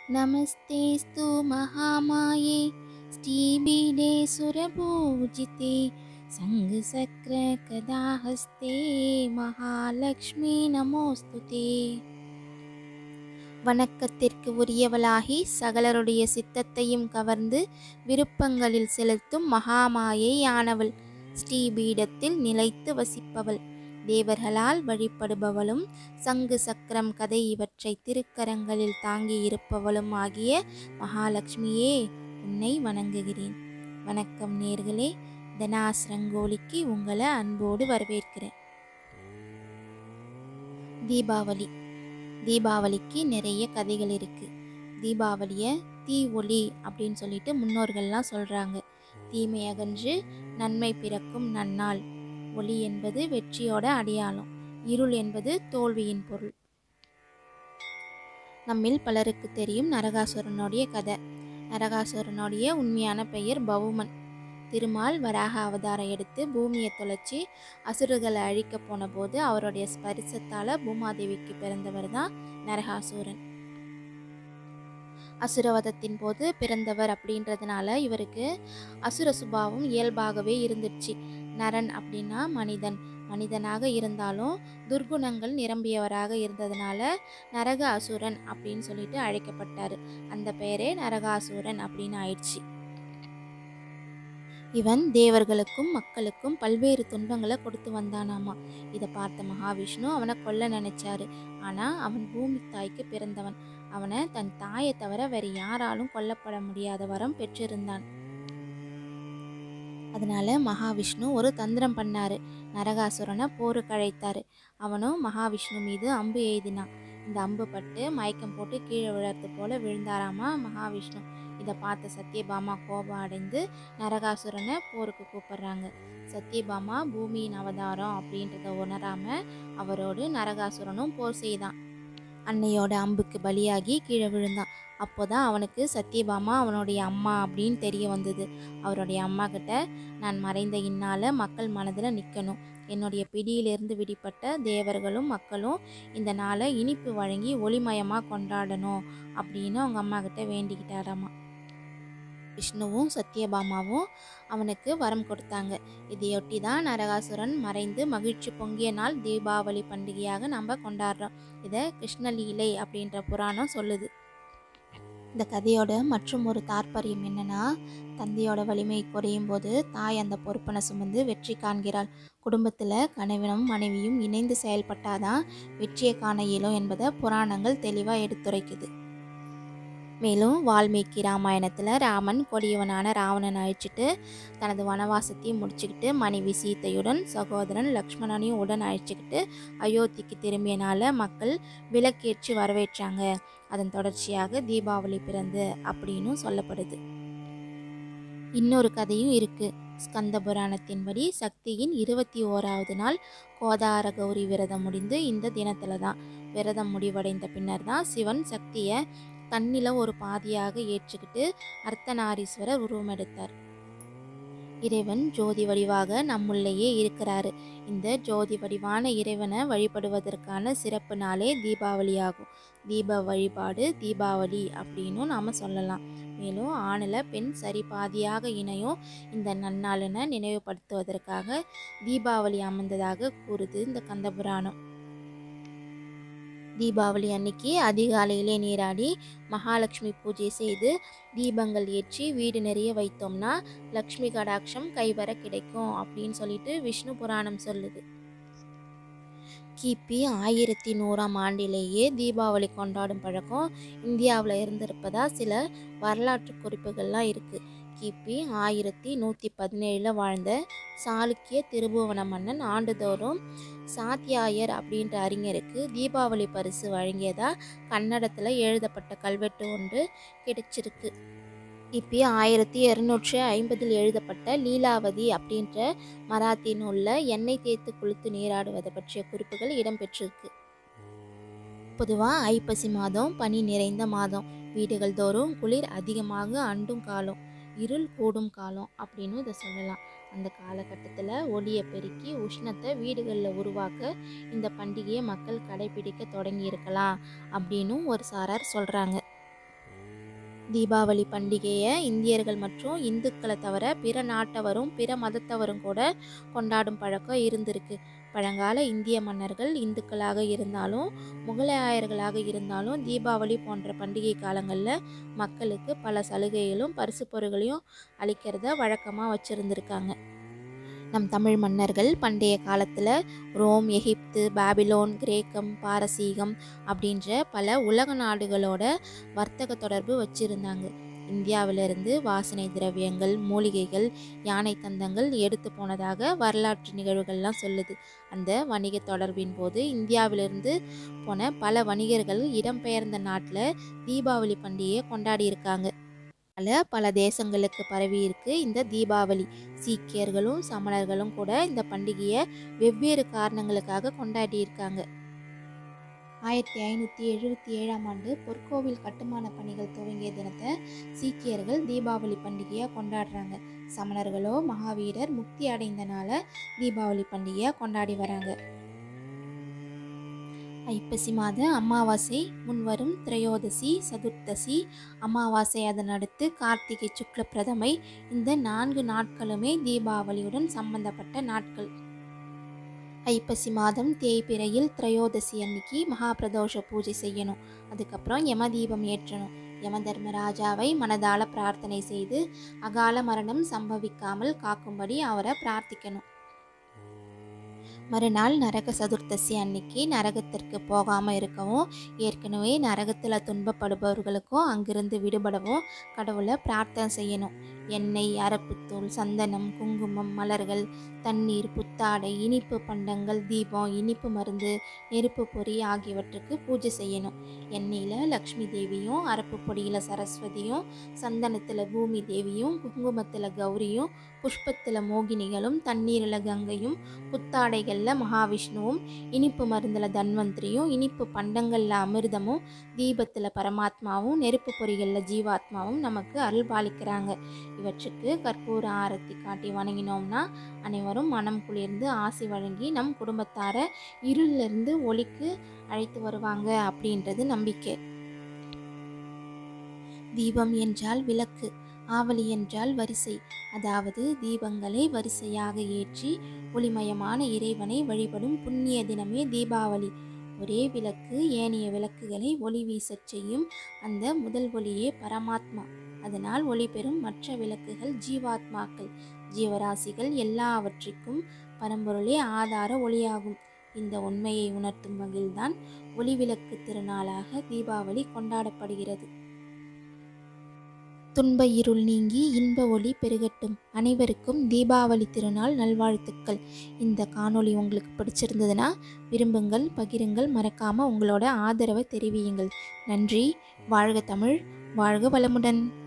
नमस्तेऽस्तु महामाये श्रीबीडे सुरपूजिते सङ्गसक्रकदाहस्ते மகாலட்சுமி நமோஸ்து தே வணக்கத்திற்கு உரியவளாகி சகலருடைய சித்தத்தையும் கவர்ந்து விருப்பங்களில் செலுத்தும் மகாமாயை ஆனவள் ஸ்ரீபீடத்தில் நிலைத்து வசிப்பவள் தேவர்களால் வழிபடுபவளும் சங்கு சக்கரம் கதை இவற்றை திருக்கரங்களில் தாங்கி இருப்பவளும் ஆகிய மகாலட்சுமியே உன்னை வணங்குகிறேன் வணக்கம் நேர்களே தனாஸ் ரங்கோலிக்கு உங்களை அன்போடு வரவேற்கிறேன் தீபாவளி தீபாவளிக்கு நிறைய கதைகள் இருக்கு தீபாவளியை தீ ஒளி அப்படின்னு சொல்லிட்டு முன்னோர்கள்லாம் சொல்றாங்க தீமை அகன்று நன்மை பிறக்கும் நன்னாள் ஒளி என்பது வெற்றியோட அடையாளம் இருள் என்பது தோல்வியின் பொருள் நம்மில் பலருக்கு தெரியும் நரகாசுரனுடைய கதை நரகாசுரனுடைய உண்மையான பெயர் பவுமன் திருமால் வராக அவதாரம் எடுத்து பூமியை தொலைச்சி அசுரர்களை அழிக்க போன போது அவருடைய ஸ்பரிசத்தால் பூமாதேவிக்கு பிறந்தவர் தான் நரகாசூரன் அசுரவதத்தின் போது பிறந்தவர் அப்படின்றதுனால இவருக்கு அசுர சுபாவம் இயல்பாகவே இருந்துச்சு நரன் அப்படின்னா மனிதன் மனிதனாக இருந்தாலும் துர்குணங்கள் நிரம்பியவராக இருந்ததுனால நரக அசுரன் அப்படின்னு சொல்லிட்டு அழைக்கப்பட்டார் அந்த பெயரே நரகாசுரன் அப்படின்னு ஆயிடுச்சு இவன் தேவர்களுக்கும் மக்களுக்கும் பல்வேறு துன்பங்களை கொடுத்து வந்தானாமா இதை பார்த்த மகாவிஷ்ணு அவனை கொல்ல நினைச்சாரு ஆனா அவன் பூமி தாய்க்கு பிறந்தவன் அவனை தன் தாயை தவிர வேற யாராலும் கொல்லப்பட முடியாத வரம் பெற்றிருந்தான் அதனால மகாவிஷ்ணு ஒரு தந்திரம் பண்ணாரு நரகாசுரனை போருக்கு அழைத்தாரு அவனும் மகாவிஷ்ணு மீது அம்பு எய்தினான் இந்த அம்பு பட்டு மயக்கம் போட்டு கீழே விழறது போல விழுந்தாராமா மகாவிஷ்ணு இதை பார்த்த சத்யபாமா கோபம் அடைந்து நரகாசுரனை போருக்கு கூப்பிடுறாங்க சத்யபாமா பூமியின் அவதாரம் அப்படின்றத உணராம அவரோடு நரகாசுரனும் போர் செய்தான் அன்னையோட அம்புக்கு பலியாகி கீழே விழுந்தான் அப்போதான் அவனுக்கு சத்யபாமா அவனுடைய அம்மா அப்படின்னு தெரிய வந்தது அவருடைய அம்மா கிட்ட நான் மறைந்த இந்நாள மக்கள் மனதில் நிற்கணும் என்னுடைய பிடியிலிருந்து விடுபட்ட தேவர்களும் மக்களும் இந்த நாளை இனிப்பு வழங்கி ஒளிமயமாக கொண்டாடணும் அப்படின்னு அவங்க அம்மா கிட்ட வேண்டிக்கிட்டாராமா விஷ்ணுவும் சத்யபாமாவும் அவனுக்கு வரம் கொடுத்தாங்க இதையொட்டி தான் நரகாசுரன் மறைந்து மகிழ்ச்சி பொங்கிய நாள் தீபாவளி பண்டிகையாக நம்ம கொண்டாடுறோம் இதை கிருஷ்ணலீலை அப்படின்ற புராணம் சொல்லுது இந்த கதையோட மற்றும் ஒரு தாற்பயம் என்னன்னா தந்தையோட வலிமை குறையும் போது தாய் அந்த பொறுப்பனை சுமந்து வெற்றி காண்கிறாள் குடும்பத்தில் கணவனும் மனைவியும் இணைந்து செயல்பட்டாதான் வெற்றியை காண இயலும் என்பதை புராணங்கள் தெளிவாக எடுத்துரைக்குது மேலும் வால்மீகி ராமாயணத்தில் ராமன் கொடியவனான ராவணன் அழிச்சிட்டு தனது வனவாசத்தையும் முடிச்சுக்கிட்டு மனைவி சீத்தையுடன் சகோதரன் லக்ஷ்மணனையும் உடன் அழைச்சிக்கிட்டு அயோத்திக்கு திரும்பிய நாள மக்கள் விளக்கேற்றி வரவேற்றாங்க அதன் தொடர்ச்சியாக தீபாவளி பிறந்து அப்படின்னு சொல்லப்படுது இன்னொரு கதையும் இருக்கு ஸ்கந்த புராணத்தின்படி சக்தியின் இருபத்தி ஓராவது நாள் கோதார கௌரி விரதம் முடிந்து இந்த தினத்துல தான் விரதம் முடிவடைந்த பின்னர் தான் சிவன் சக்தியை தன்னில ஒரு பாதியாக ஏற்றுக்கிட்டு அர்த்தநாரீஸ்வரர் உருவமெடுத்தார் இறைவன் ஜோதி வடிவாக நம்முள்ளேயே இருக்கிறாரு இந்த ஜோதி வடிவான இறைவனை வழிபடுவதற்கான சிறப்பு நாளே தீபாவளி ஆகும் தீப வழிபாடு தீபாவளி அப்படின்னும் நாம் சொல்லலாம் மேலும் ஆணில் பெண் சரி பாதியாக இணையும் இந்த நன்னாளினை நினைவுபடுத்துவதற்காக தீபாவளி அமர்ந்ததாக கூறுது இந்த கந்தபுராணம் தீபாவளி அன்னைக்கு அதிகாலையிலே நீராடி மகாலட்சுமி பூஜை செய்து தீபங்கள் ஏற்றி வீடு நிறைய வைத்தோம்னா லக்ஷ்மி கடாட்சம் கைவர கிடைக்கும் அப்படின்னு சொல்லிட்டு விஷ்ணு புராணம் சொல்லுது கிபி ஆயிரத்தி நூறாம் ஆண்டிலேயே தீபாவளி கொண்டாடும் பழக்கம் இந்தியாவில் இருந்திருப்பதா சில வரலாற்று குறிப்புகள்லாம் இருக்குது கிபி ஆயிரத்தி நூற்றி பதினேழில் வாழ்ந்த சாளுக்கிய திருபுவன மன்னன் ஆண்டுதோறும் சாத்தியாயர் அப்படின்ற அறிஞருக்கு தீபாவளி பரிசு வழங்கியதா கன்னடத்தில் எழுதப்பட்ட கல்வெட்டு ஒன்று கிடைச்சிருக்கு கிபி ஆயிரத்தி இரநூற்றி ஐம்பதில் எழுதப்பட்ட லீலாவதி அப்படின்ற மராத்தி நூலில் எண்ணெய் தேய்த்து குளித்து நீராடுவதை பற்றிய குறிப்புகள் இடம்பெற்றிருக்கு பொதுவாக ஐப்பசி மாதம் பனி நிறைந்த மாதம் வீடுகள் தோறும் குளிர் அதிகமாக அண்டும் காலம் இருள் கூடும் காலம் அப்படின்னு இதை சொல்லலாம் அந்த காலகட்டத்தில் ஒளியை பெருக்கி உஷ்ணத்தை வீடுகளில் உருவாக்க இந்த பண்டிகையை மக்கள் கடைபிடிக்க தொடங்கி இருக்கலாம் அப்படின்னும் ஒரு சாரார் சொல்கிறாங்க தீபாவளி பண்டிகையை இந்தியர்கள் மற்றும் இந்துக்களை தவிர பிற நாட்டவரும் பிற மதத்தவரும் கூட கொண்டாடும் பழக்கம் இருந்திருக்கு பழங்கால இந்திய மன்னர்கள் இந்துக்களாக இருந்தாலும் முகலாயர்களாக இருந்தாலும் தீபாவளி போன்ற பண்டிகை காலங்களில் மக்களுக்கு பல சலுகைகளும் பரிசு பொருட்களையும் அளிக்கிறத வழக்கமாக வச்சுருந்துருக்காங்க நம் தமிழ் மன்னர்கள் பண்டைய காலத்தில் ரோம் எகிப்து பாபிலோன் கிரேக்கம் பாரசீகம் அப்படின்ற பல உலக நாடுகளோட வர்த்தக தொடர்பு வச்சுருந்தாங்க இந்தியாவிலிருந்து வாசனை திரவியங்கள் மூலிகைகள் யானை தந்தங்கள் எடுத்து போனதாக வரலாற்று நிகழ்வுகள்லாம் சொல்லுது அந்த வணிக தொடர்பின் போது இந்தியாவிலிருந்து போன பல வணிகர்கள் இடம்பெயர்ந்த நாட்டில் தீபாவளி பண்டிகையை கொண்டாடி இருக்காங்க பல பல தேசங்களுக்கு பரவி இருக்கு இந்த தீபாவளி சீக்கியர்களும் சமணர்களும் கூட இந்த பண்டிகையை வெவ்வேறு காரணங்களுக்காக கொண்டாடி இருக்காங்க ஆயிரத்தி ஐநூற்றி எழுபத்தி ஏழாம் ஆண்டு பொற்கோவில் கட்டுமான பணிகள் துவங்கிய தினத்தை சீக்கியர்கள் தீபாவளி பண்டிகையாக கொண்டாடுறாங்க சமணர்களோ மகாவீரர் முக்தி அடைந்தனால தீபாவளி பண்டிகையாக கொண்டாடி வராங்க ஐப்பசி மாத அமாவாசை முன்வரும் திரையோதசி சதுர்த்தசி அமாவாசை அதன் அடுத்து கார்த்திகை சுக்ல பிரதமை இந்த நான்கு நாட்களுமே தீபாவளியுடன் சம்பந்தப்பட்ட நாட்கள் ஐப்பசி மாதம் தேய்பிறையில் திரையோதசி அன்னைக்கு மகாபிரதோஷ பூஜை செய்யணும் அதுக்கப்புறம் யம தீபம் ஏற்றணும் யம தர்மராஜாவை மனதால பிரார்த்தனை செய்து அகால மரணம் சம்பவிக்காமல் காக்கும்படி அவரை பிரார்த்திக்கணும் மறுநாள் நரக சதுர்த்தசி அன்னைக்கு நரகத்திற்கு போகாமல் இருக்கவும் ஏற்கனவே நரகத்தில் துன்பப்படுபவர்களுக்கும் அங்கிருந்து விடுபடவும் கடவுளை பிரார்த்தனை செய்யணும் எண்ணெய் அரப்புத்தூள் சந்தனம் குங்குமம் மலர்கள் தண்ணீர் புத்தாடை இனிப்பு பண்டங்கள் தீபம் இனிப்பு மருந்து நெருப்பு பொறி ஆகியவற்றுக்கு பூஜை செய்யணும் எண்ணெயில் லக்ஷ்மி தேவியும் அரப்பு பொடியில் சரஸ்வதியும் சந்தனத்தில் பூமி தேவியும் குங்குமத்தில் கௌரியும் புஷ்பத்தில் மோகினிகளும் தண்ணீரில் கங்கையும் புத்தாடைகளில் மகாவிஷ்ணுவும் இனிப்பு மருந்தில் தன்வந்திரியும் இனிப்பு பண்டங்களில் அமிர்தமும் தீபத்தில் பரமாத்மாவும் நெருப்பு பொறிகளில் ஜீவாத்மாவும் நமக்கு அருள் பாலிக்கிறாங்க இவற்றுக்கு கற்பூர ஆரத்தி காட்டி வணங்கினோம்னா அனைவரும் மனம் குளிர்ந்து ஆசி வழங்கி நம் குடும்பத்தாரை இருளிலிருந்து ஒளிக்கு அழைத்து வருவாங்க அப்படின்றது நம்பிக்கை தீபம் என்றால் விளக்கு ஆவலி என்றால் வரிசை அதாவது தீபங்களை வரிசையாக ஏற்றி ஒளிமயமான இறைவனை வழிபடும் புண்ணிய தினமே தீபாவளி ஒரே விளக்கு ஏனைய விளக்குகளை ஒளி வீசச் செய்யும் அந்த முதல் ஒளியே பரமாத்மா அதனால் ஒளி பெறும் மற்ற விளக்குகள் ஜீவாத்மாக்கள் ஜீவராசிகள் எல்லாவற்றிற்கும் பரம்பொருளே ஆதார ஒளியாகும் இந்த உண்மையை உணர்த்தும் வகையில்தான் ஒளிவிளக்கு திருநாளாக தீபாவளி கொண்டாடப்படுகிறது துன்ப இருள் நீங்கி இன்ப ஒளி பெருகட்டும் அனைவருக்கும் தீபாவளி திருநாள் நல்வாழ்த்துக்கள் இந்த காணொளி உங்களுக்கு பிடிச்சிருந்ததுன்னா விரும்புங்கள் பகிருங்கள் மறக்காமல் உங்களோட ஆதரவை தெரிவியுங்கள் நன்றி வாழ்க தமிழ் வாழ்க வளமுடன்